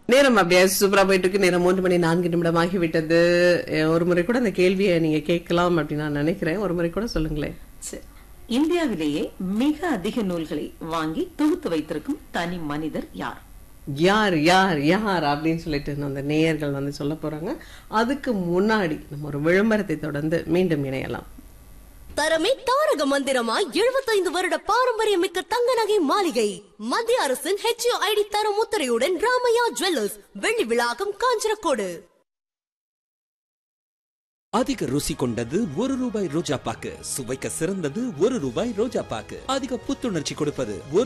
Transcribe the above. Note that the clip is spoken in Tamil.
நேரம் அப்படியே சூப்பரா போயிட்டு இருக்கு நேரம் மூன்று மணி நான்கு நிமிடம் ஆகிவிட்டது அஹ் ஒரு முறை கூட அந்த கேள்வியை நீங்க கேட்கலாம் அப்படின்னு நான் நினைக்கிறேன் ஒரு முறை கூட சொல்லுங்களேன் சரி. இந்தியாவிலேயே மிக அதிக நூல்களை வாங்கி தொகுத்து வைத்திருக்கும் தனி மனிதர் யார் யார் யார் யார் அப்படின்னு சொல்லிட்டு அந்த நேயர்கள் வந்து சொல்ல போறாங்க அதுக்கு முன்னாடி நம்ம ஒரு விளம்பரத்தை தொடர்ந்து மீண்டும் இணையலாம் தரமே தாரக மந்திரமாய் 75 வருட பாரம்பரியமிக்க தங்க நகை மாளிகை மத்திய அரசின் ஹெச்ஐடி தரம் முத்திரையுடன் ராமையா ஜுவல்லர்ஸ் வெள்ளி விழாக்கம் காஞ்சனக்கோடு அதிக ருசி கொண்டது ஒரு ரூபாய் ரோஜா பாக்கு சுவைக்க சிறந்தது ஒரு ரூபாய் ரோஜா பாக்கு அதிக புத்துணர்ச்சி கொடுப்பது ஒரு